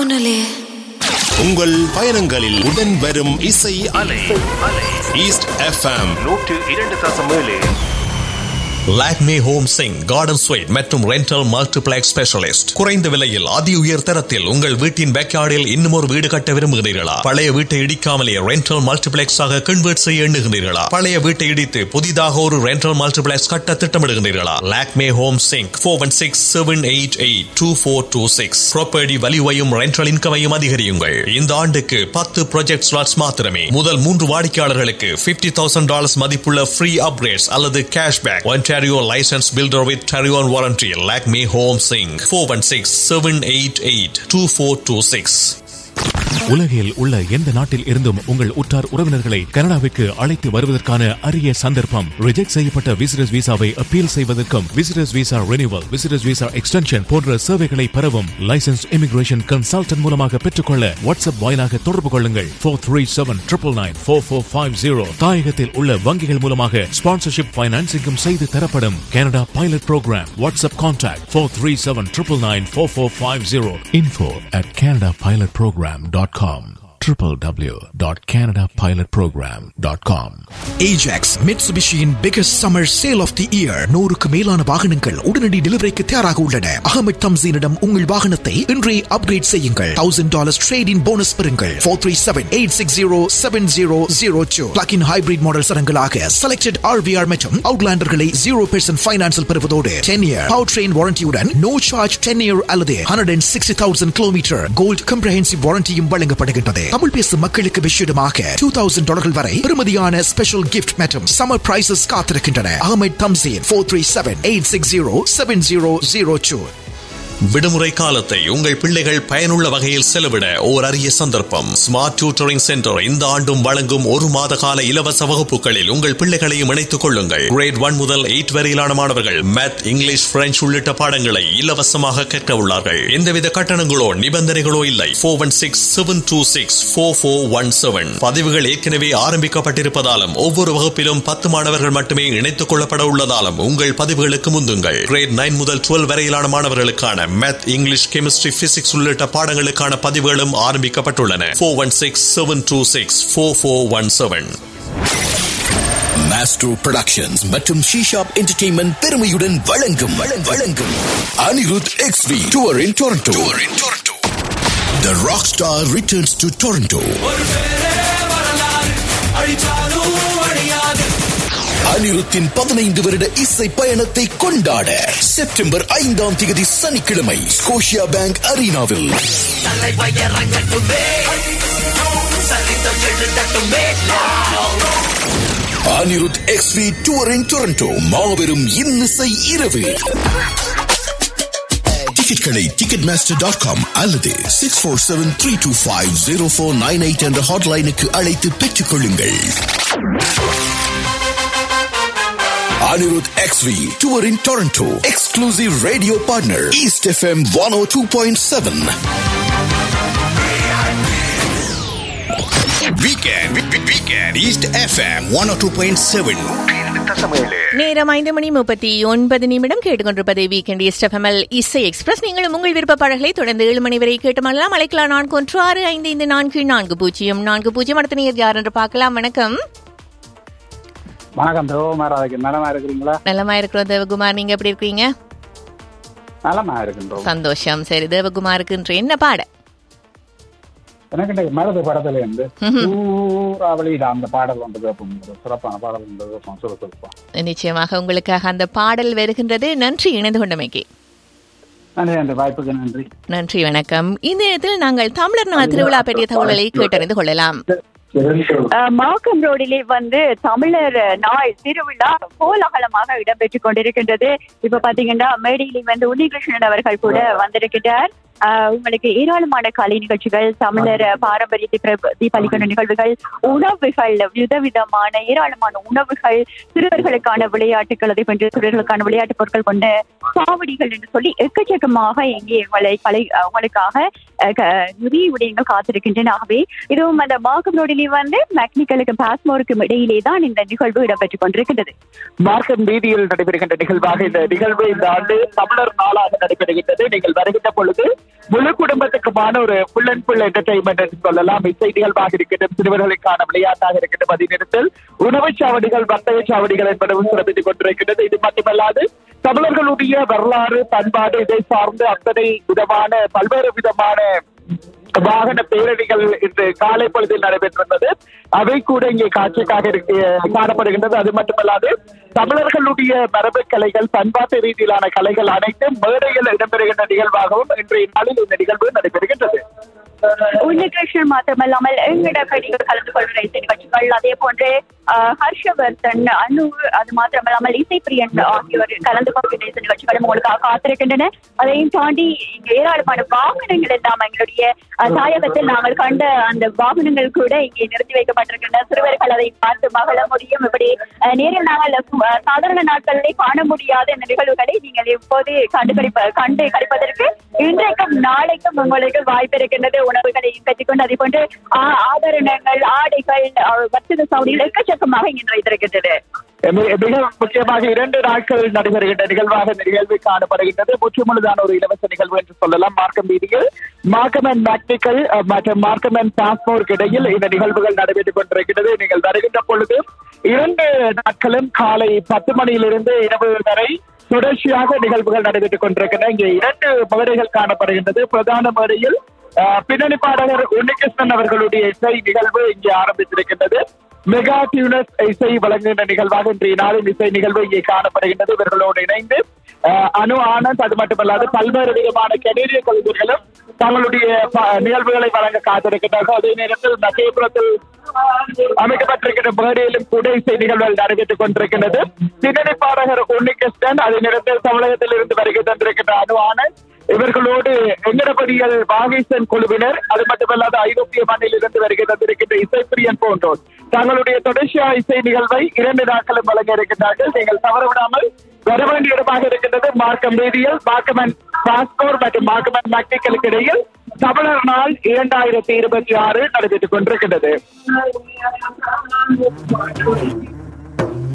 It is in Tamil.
ஒன்னுலே உங்கள் பயணங்களில் உடன் வரும் இசை அலை ஈஸ்ட் எஃப்எம் நூற்று இரண்டு தசம் ஏழு லாக்மே ஹோம் சிங் கார்டன் ஸ்வீட் மற்றும் ரெண்டல் மல்டிபிளெக்ஸ் ஸ்பெஷலிஸ்ட் குறைந்த விலையில் அதி உயர் தரத்தில் உங்கள் வீட்டின் பேக்யார்டில் இன்னும் ஒரு வீடு கட்ட விரும்புகிறீர்களா பழைய வீட்டை இடிக்காமலே ரெண்டல் மல்டிபிளெக்ஸ் ஆக கன்வெர்ட் செய்ய எண்ணுகிறீர்களா பழைய வீட்டை இடித்து புதிதாக ஒரு ரெண்டல் மல்டிபிளெக்ஸ் கட்ட திட்டமிடுகிறீர்களா லாக்மே ஹோம் சிங் four one six seven eight eight two four two six property வலிவையும் ரெண்டல் இன்கமையும் அதிகரியுங்கள் இந்த ஆண்டுக்கு பத்து ப்ராஜெக்ட் ஸ்லாட்ஸ் மாத்திரமே முதல் மூன்று வாடிக்கையாளர்களுக்கு பிப்டி தௌசண்ட் டாலர்ஸ் மதிப்புள்ள ஃப்ரீ அப்கிரேட்ஸ் அல்லது cashback Ontario licensed builder with Tarion warranty. Lakme Home Sing 416 788 2426. உலகில் உள்ள எந்த நாட்டில் இருந்தும் உங்கள் உற்றார் உறவினர்களை கனடாவிற்கு அழைத்து வருவதற்கான அரிய சந்தர்ப்பம் ரிஜெக்ட் செய்யப்பட்ட விசிட்டர்ஸ் விசாவை அப்பீல் செய்வதற்கும் visitors visa renewal visitors visa extension போன்ற சேவைகளை பெறவும் லைசன்ஸ் இமிகிரேஷன் கன்சல்டன்ட் மூலமாக பெற்றுக்கொள்ள வாட்ஸ்அப் வாயிலாக தொடர்பு கொள்ளுங்கள் four three seven triple nine four four five zero தாயகத்தில் உள்ள வங்கிகள் மூலமாக ஸ்பான்சர்ஷிப் பைனான்சிங்கும் செய்து தரப்படும் Canada pilot program WhatsApp contact four three seven triple nine four four five zero info at Canada pilot program dot com www.canadapilotprogram.com Ajax Mitsubishiயின் biggest summer sale of the year நூறுக்கு மேலான வாகனங்கள் உடனடி டெலிவரிக்கு தயாராக உள்ளன அகமது தம்சீனிடம் உங்கள் வாகனத்தை இன்றே அப்கிரேட் செய்யுங்கள் thousand dollars trade in bonus பெறுங்கள் four three seven eight six zero seven zero zero two plug-in hybrid model சரங்களாக செலக்டட் ஆர்விஆர் மற்றும் அவுட்லாண்டர்களை ஜீரோ பெர்சன்ட் ஃபைனான்சில் பெறுவதோடு டென் இயர் பவர் ட்ரெயின் வாரண்டியுடன் நோ சார்ஜ் டென் இயர் அல்லது hundred and sixty thousand kilometre gold comprehensive வாரண்டியும் வழங்கப்படுகின்றது தமிழ் பேசும் மக்களுக்கு விஷயமாக டூ தௌசண்ட் டாலர்கள் வரை பெறுமதியான ஸ்பெஷல் கிஃப்ட் மற்றும் சம்மர் பிரைசஸ் காத்திருக்கின்றன Ahmed Tamseen four three seven eight six zero seven zero zero two விடுமுறை காலத்தை உங்கள் பிள்ளைகள் பயனுள்ள வகையில் செலவிட ஓர் அரிய சந்தர்ப்பம் ஸ்மார்ட் டியூட்டரிங் சென்டர் இந்த ஆண்டும் வழங்கும் ஒரு மாத கால இலவச வகுப்புகளில் உங்கள் பிள்ளைகளையும் இணைத்துக் கொள்ளுங்கள் கிரேட் ஒன் முதல் எயிட் வரையிலான மாணவர்கள் மேத் இங்கிலீஷ் பிரெஞ்சு உள்ளிட்ட பாடங்களை இலவசமாக கற்க உள்ளார்கள் எந்தவித கட்டணங்களோ நிபந்தனைகளோ இல்லை four one six seven two six four four one seven பதிவுகள் ஏற்கனவே ஆரம்பிக்கப்பட்டிருப்பதாலும் ஒவ்வொரு வகுப்பிலும் பத்து மாணவர்கள் மட்டுமே இணைத்துக் கொள்ளப்பட உள்ளதாலும் உங்கள் பதிவுகளுக்கு முந்துங்கள் கிரேட் நைன் முதல் டுவெல் வரையிலான மாணவர்களுக்கான மேத் இங்கிலீஷ் கெமிஸ்ட்ரி பிசிக்ஸ் உள்ளிட்ட பாடங்களுக்கான பதிவுகளும் ஆரம்பிக்கப்பட்டுள்ளன four one six seven two six four four one seven master productions மற்றும் ஷீஷாப் என்டர்டெயின்மெண்ட் பெருமையுடன் வழங்கும் வழங்கும் Anirudh X V tour in Toronto The Rockstar returns to Toronto. அனிருத்தின் பதினைந்து வருட இசை பயணத்தை கொண்டாட செப்டம்பர் ஐந்தாம் தேதி சனிக்கிழமை ஸ்கோஷியா பேங்க் அரீனாவில் Anirudh X V touring Toronto மாபெரும் இன்னிசை இரவு டிக்கெட்களை டிக்கெட் மாஸ்டர் டாட் காம் அல்லது six four seven three two five zero four nine eight என்ற ஹாட்லைனுக்கு அழைத்து பெற்றுக் கொள்ளுங்கள் Anirudh X V tour in Toronto exclusive radio partner East F M one O two point seven weekend weekend East FM one two point seven நேரம் ஐந்து மணி முப்பத்தி ஒன்பது நிமிடம் கேட்டுக்கொண்டிருப்பது வீக்கெண்ட் எஸ்எஃப்எம்எல் இசை எக்ஸ்பிரஸ் நீங்களும் உங்கள் விருப்ப பாடல்களை தொடர்ந்து ஏழு மணி வரை கேட்டுமல்லாம் அழைக்கலாம் நான்கு ஒன்று ஆறு ஐந்து ஐந்து நான்கு நான்கு பூஜ்ஜியம் நான்கு பூஜ்ஜியம் அடுத்த நேர் யார் என்று பார்க்கலாம் வணக்கம் வணக்கம் தேவகுமாரா இருக்கு நலமா இருக்கிறீங்களா நலமா இருக்கிறோம் தேவகுமார் நீங்க எப்படி இருக்கீங்க நலமா இருக்கின்றோம் சந்தோஷம் சரி தேவகுமாருக்கு இன்று என்ன பாட எனக்கு இந்த மருது படத்துல இருந்து சூறாவளியில அந்த பாடல் வந்து கேட்போம் ஒரு சிறப்பான பாடல் வந்து கேட்போம் சுறுசுறுப்போம் நிச்சயமாக உங்களுக்காக அந்த பாடல் வருகின்றது நன்றி இணைந்து கொண்டமைக்கு நன்றி அந்த வாய்ப்புக்கு நன்றி நன்றி வணக்கம் இந்த நேரத்தில் நாங்கள் தமிழர் நாள் திருவிழா பற்றிய தகவல்களை கேட்டறிந்து கொள்ளலாம் மாக்கம் ரோடிலே வந்து தமிழர் நாள் திருவிழா கோலாகலமாக இடம்பெற்றுக் கொண்டிருக்கின்றது இப்ப பாத்தீங்கன்னா மேடையிலே வந்து உன்னிகிருஷ்ணன் அவர்கள் கூட வந்திருக்கிறார் ஆஹ் உங்களுக்கு ஏராளமான கலை நிகழ்ச்சிகள் தமிழர் பாரம்பரியத்தை பிரதிபலிக்கின்ற நிகழ்வுகள் உணவுகள் விதவிதமான ஏராளமான உணவுகள் சிறுவர்களுக்கான விளையாட்டுகள் அதை போன்று சிறுவர்களுக்கான விளையாட்டு பொருட்கள் கொண்ட சாவடிகள் என்று சொல்லி எக்கச்சக்கமாக இங்கே உங்களை கலை உங்களுக்காக நிறைய விடயங்கள் காத்திருக்கின்றன ஆகவே இதுவும் அந்த மார்க்கம் ரோடிலே வந்து மெக்னிக்கலுக்கும் பாஸ்மோருக்கும் இடையிலே தான் இந்த நிகழ்வு இடம்பெற்றுக் கொண்டிருக்கின்றது மார்க்கம் வீதியில் நடைபெறுகின்ற நிகழ்வாக இந்த நிகழ்வு இந்த ஆண்டு தமிழர் நாளாக நடைபெறுகின்றது நீங்கள் வருகின்ற பொழுது முழு குடும்பத்துக்குமான ஒரு ஃபுல் அண்ட் ஃபுல் என்டர்டைன்மெண்ட் என்று சொல்லலாம் இசை நிகழ்வாக இருக்கட்டும் சிறுவர்களுக்கான விளையாட்டாக இருக்கட்டும் அதே நேரத்தில் உணவுச் சாவடிகள் வர்த்தக சாவடிகள் என்பதும் சிறப்பித்துக் கொண்டிருக்கிறது இது மட்டுமல்லாது தமிழர்களுடைய வரலாறு பண்பாடு இதை சார்ந்து அத்தனை விதமான பல்வேறு விதமான வாகன பேரணிகள் இன்று காலை பொழுதில் நடைபெற்றிருந்தது அவை கூட இங்கே காட்சிக்காக இருக்கு காணப்படுகின்றது அது மட்டுமல்லாது தமிழர்களுடைய மரபு கலைகள் பண்பாட்டு ரீதியிலான கலைகள் அனைத்தும் மேடையில் இடம்பெறுகின்ற நிகழ்வாகவும் இன்றைய நாளில் இந்த நிகழ்வு நடைபெறுகின்றது உன்னிகிருஷ்ணன் மாத்திரமல்லாமல் எங்கட கடிகள் கலந்து கொள்கிற இசை நிகழ்ச்சிகள் அதே போன்று ஆஹ், ஹர்ஷவர்தன் அனு அது மாத்திரமல்லாமல் இசைப்பிரியன் ஆகியோர் கலந்து கொள்கின்ற இசை நிகழ்ச்சிகளும் உங்களுக்காக காத்திருக்கின்றன அதையும் தாண்டி இங்க ஏராளமான வாகனங்கள் எல்லாம் எங்களுடைய ஆஹ், தாயகத்தில் நாங்கள் கண்ட அந்த வாகனங்கள் கூட இங்கே நிறுத்தி வைக்கப்பட்டிருக்கின்றன சிறுவர்கள் அதை பார்த்து மகள முடியும் இப்படி ஆஹ், நேரில் நாங்கள் ஆஹ், சாதாரண நாட்களிலே காண முடியாத இந்த நிகழ்வுகளை நீங்கள் இப்போது கண்டுகளிப்ப கண்டு கழிப்பதற்கு இன்றைக்கும் நாளைக்கும் உங்களுக்கு வாய்ப்பு இருக்கின்றது உணவுகளை பெற்றுக்கொண்டு அதே போன்று ஆ- ஆபரணங்கள் ஆடைகள் அஹ், வர்த்தக சாவடிகள் எக்கச்சக்கமாக இங்கே நிறைந்திருக்கின்றது மிக மிக முக்கியமாக இரண்டு நாட்கள் நடைபெறுகின்ற நிகழ்வாக இந்த நிகழ்வு காணப்படுகின்றது முற்றுமுழுதான ஒரு இலவச நிகழ்வு என்று சொல்லலாம் மார்க்கம் வீதியில் மார்க்கம் அண்ட் மேக்னிக்கல் அஹ், மற்றும் மார்க்கம் அண்ட் டிரான்ஸ்போர்ட் இடையில் இந்த நிகழ்வுகள் நடைபெற்றுக் கொண்டிருக்கிறது நீங்கள் வருகின்ற பொழுது இரண்டு நாட்களும் காலை பத்து மணியிலிருந்து இரவு வரை தொடர்ச்சியாக நிகழ்வுகள் நடைபெற்றுக் கொண்டிருக்கின்றன இங்கே இரண்டு மேடைகள் காணப்படுகின்றது பிரதான மேடையில் அஹ், பின்னணி பாடகர் உன்னிகிருஷ்ணன் அவர்களுடைய இசை நிகழ்வு இங்கே ஆரம்பித்திருக்கின்றது மெகா டியூனஸ் இசை வழங்குகின்ற நிகழ்வாக இன்றைய நாளின் இசை நிகழ்வு இங்கே காணப்படுகின்றது இவர்களோடு இணைந்து அஹ், அனு ஆனந்த் அது மட்டுமல்லாது பல்வேறு விதமான கனேடிய கலைஞர்களும் தங்களுடைய ப- நிகழ்வுகளை வழங்க காத்திருக்கிறார்கள் அதே நேரத்தில் நகேபுரத்தில் அமைக்கப்பட்டிருக்கிற மேடையிலும் கூட இசை நிகழ்வுகள் நடைபெற்றுக் கொண்டிருக்கின்றது பின்னணி பாடகர் உன்னிகிருஷ்ணன் அதே நேரத்தில் தமிழகத்தில் இருந்து வருகை தந்திருக்கின்ற அனு ஆனந்த் இவர்களோடு எங்கடபடியல் வாகீசன் குழுவினர் அது மட்டுமல்லாது ஐரோப்பிய மண்ணில் இருந்து வருகை தந்திருக்கின்ற இசைப்பிரியன் போன்றோர் தங்களுடைய தொடர்ச்சியா இசை நிகழ்வை இரண்டு நாட்களும் வழங்க இருக்கின்றார்கள் நீங்கள் தவறவிடாமல் வர வேண்டிய இடமாக இருக்கின்றது மார்க்கம் ரீதியில் மார்க்கமன் பாஸ்போர்ட் மற்றும் மார்க்கமன் மேக்னிக்கலுக்கு இடையில் தமிழர் நாள் இரண்டாயிரத்தி இருபத்தி ஆறு நடைபெற்றுக் கொண்டிருக்கின்றது